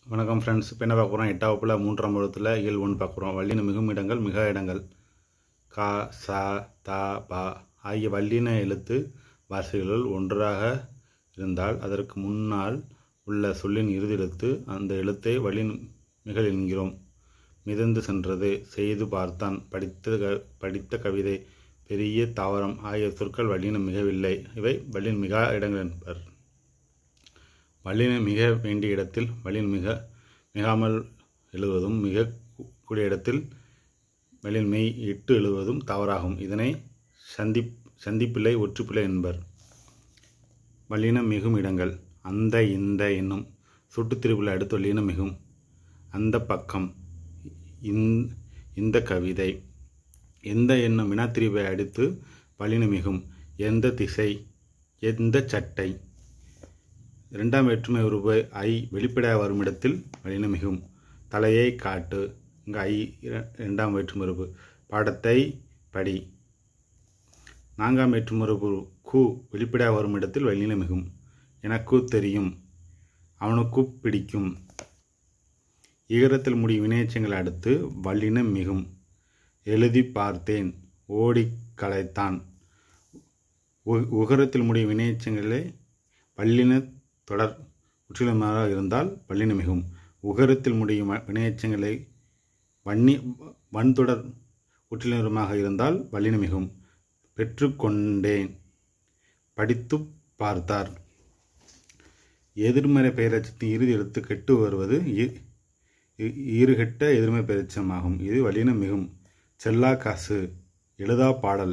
வணக்கம் ஃப்ரெண்ட்ஸ் இப்போ என்ன பார்க்க போகிறோம் எட்டாம் வகுப்பில் மூன்றாம் வகுப்பில் இயல் ஒன்று பார்க்குறோம் வல்லின மிகும் இடங்கள் மிக இடங்கள் கா சா தா பா ஆகிய வல்லின எழுத்து வார்த்தைகளுள் ஒன்றாக இருந்தால் அதற்கு முன்னால் உள்ள சொல்லின் இறுதி எழுத்து அந்த எழுத்தை வல்லின் மிகல் என்கிறோம் மிதந்து சென்றது செய்து பார்த்தான் படித்த க படித்த கவிதை பெரிய தாவரம் ஆகிய சொற்கள் வல்லினம் மிகவில்லை இவை வல்லின் மிகா இடங்கள் என்பர் வல்லின மிக வேண்டிய இடத்தில் வல்லின் மிக மிகாமல் எழுதுவதும் மிக கூடிய இடத்தில் வல்லின் மெய் இட்டு எழுதுவதும் தவறாகும் இதனை சந்தி சந்திப்பிள்ளை ஒற்றுப்பிள்ளை என்பர் வல்லினம் மிகும் இடங்கள் அந்த இந்த என்னும் சுட்டுத்திருப்பில் அடுத்து வல்லினம் மிகும் அந்த பக்கம் இந் இந்த கவிதை எந்த என்னும் வினாத்திரிவை அடுத்து வல்லினம் மிகும் எந்த திசை எந்த சட்டை இரண்டாம் வேற்றுமை உருவு ஐ வெளிப்படையாக வரும் இடத்தில் வலின மிகும் தலையை காட்டு இங்கே ஐ இர- இரண்டாம் வேற்றுமை உருவு பாடத்தை படி நான்காம் வேற்றுமை உருவு கு வெளிப்படையாக வரும் இடத்தில் வலின மிகும் எனக்கு தெரியும் அவனுக்கு பிடிக்கும் ஈகரத்தில் முடியும் வினையச்சங்களை அடுத்து வல்லினம் மிகும் எழுதி பார்த்தேன் ஓடி கலைத்தான் உ- உகரத்தில் முடியும் வினையச்சங்களே வல்லின தொடர் முற்றிலுமாக இருந்தால் வல்லின மிகும் உகரத்தில் முடியும் வ- வினையச்சங்களை வன்னி வன்தொடர் முற்றிலுமாக இருந்தால் வல்லின மிகும் பெற்றுக்கொண்டேன் படித்து பார்த்தார் எதிர்மறை பெயரச்சத்தின் இறுதி எழுத்து கெட்டு வருவது இ- இ- ஈறுகெட்ட எதிர்மறை பெயரச்சமாகும் இது வல்லின மிகும் செல்லா காசு எழுதா பாடல்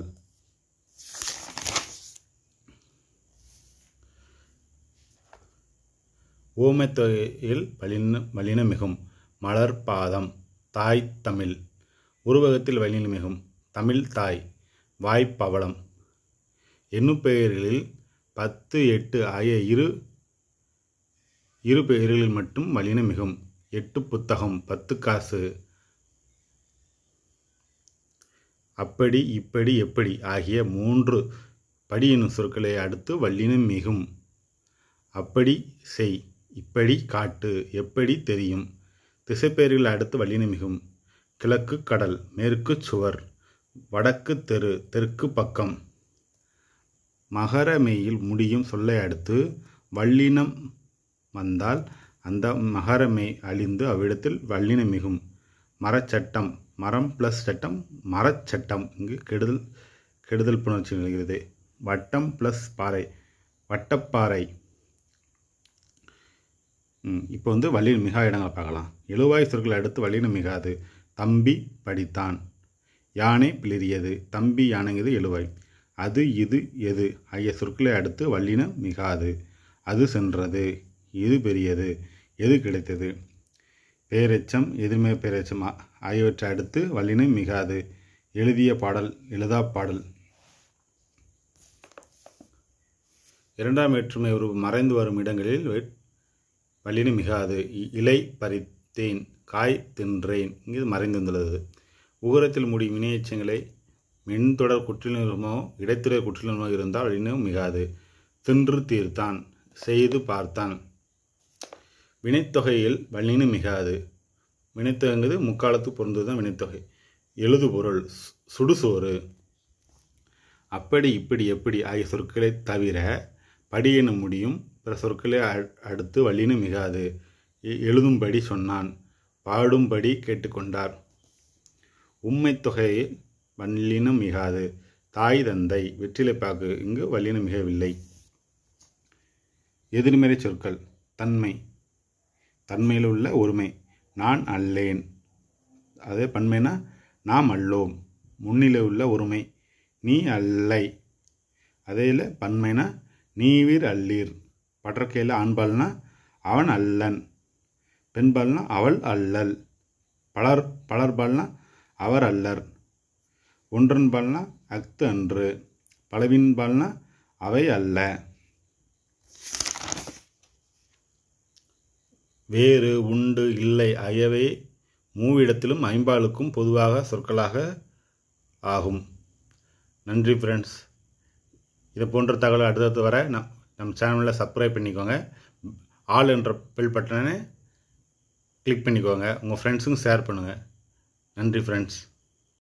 ஊமைத்தொகையில் வலின வலின மிகும் மலர் பாதம் தாய் தமிழ் உருவகத்தில் வலின மிகும் தமிழ் தாய் வாய்ப்பவளம் எண்ணுப்பெயர்களில் பத்து எட்டு ஆகிய இரு இரு பெயர்களில் மட்டும் வலின மிகும் எட்டு புத்தகம் பத்து காசு அப்படி இப்படி எப்படி ஆகிய மூன்று படி என்னும் சொற்களை அடுத்து வல்லினம் மிகும் அப்படி செய் இப்படி காட்டு எப்படி தெரியும் திசைப்பெயர்கள் அடுத்து வல்லினம் மிகும் கிழக்கு கடல் மேற்கு சுவர் வடக்கு தெரு தெற்கு பக்கம் மகரமெயில் முடியும் சொல்லை அடுத்து வல்லினம் வந்தால் அந்த மகரமெய் அழிந்து அவ்விடத்தில் வல்லினம் மிகும் மரச்சட்டம் மரம் ப்ளஸ் சட்டம் மரச்சட்டம் இங்கு கெடுதல் கெடுதல் புணர்ச்சி நிகழ்கிறது வட்டம் ப்ளஸ் பாறை வட்டப்பாறை ம், இப்போ வந்து வள்ளியின் மிகா இடங்களை பார்க்கலாம் எழுவாய் சொற்கள் அடுத்து வள்ளினம் மிகாது தம்பி படித்தான் யானை பிளிரியது தம்பி யானைங்கிறது எழுவாய் அது இது எது ஆகிய சொற்களை அடுத்து வல்லினம் மிகாது அது சென்றது இது பெரியது எது கிடைத்தது பேரெச்சம் எதிர்மை பேரெச்சம் ஆ- ஆகியவற்றை அடுத்து வல்லினம் மிகாது எழுதிய பாடல் எழுதா பாடல் இரண்டாம் வேற்றுமை ஒரு மறைந்து வரும் இடங்களில் வெ- வல்லினம் மிகாது இ- இலை பறித்தேன் காய் தின்றேன் இங்கு மறைந்து வந்துள்ளது உகரத்தில் முடியும் வினையச்சங்களை மென்தொடர் குற்றிலுமோ இடைத்துறை குற்றிலுமோ இருந்தால் வல்லினம் மிகாது தின்று தீர்த்தான் செய்து பார்த்தான் வினைத்தொகையில் வல்லினம் மிகாது வினைத்தொகைங்கிறது முக்காலத்து பொருந்தது தான் வினைத்தொகை எழுதுபொருள் சு- சுடுசோறு அப்படி இப்படி எப்படி ஆகிய சொற்களை தவிர படி என முடியும் பிற சொற்களை அ- அடுத்து வல்லினம் மிகாது எ- எழுதும்படி சொன்னான் பாடும்படி கேட்டுக்கொண்டார் உம்மைத் தொகையை வல்லினம் மிகாது தாய் தந்தை வெற்றிலைப்பாக்கு இங்கு வல்லினம் மிகவில்லை எதிர்மறை சொற்கள் தன்மை தன்மையில் உள்ள ஒருமை நான் அல்லேன் அதே பன்மைனா நாம் அல்லோம் முன்னிலை உள்ள ஒருமை நீ அல்லை அதேல பன்மைனா நீவீர் அல்லீர் பற்றக்கையில் ஆண்பால்னா அவன் அல்லன் பெண்பால்னா அவள் அல்லல் பலர் பலர்பால்னா அவர் அல்லர் ஒன்றன்பால்னா அஃது அன்று பலவின்பால்னா அவை அல்ல வேறு உண்டு இல்லை ஆகியவை மூவிடத்திலும் ஐம்பாலுக்கும் பொதுவாக சொற்களாக ஆகும் நன்றி ஃப்ரெண்ட்ஸ் இது போன்ற தகவல் அடுத்தடுத்து வர நம் நம்ம சேனலில் சப்ஸ்கிரைப் பண்ணிக்கோங்க ஆல் என்ற பெல் பட்டனை கிளிக் பண்ணிக்கோங்க உங்கள் ஃப்ரெண்ட்ஸுக்கும் ஷேர் பண்ணுங்கள் நன்றி ஃப்ரெண்ட்ஸ்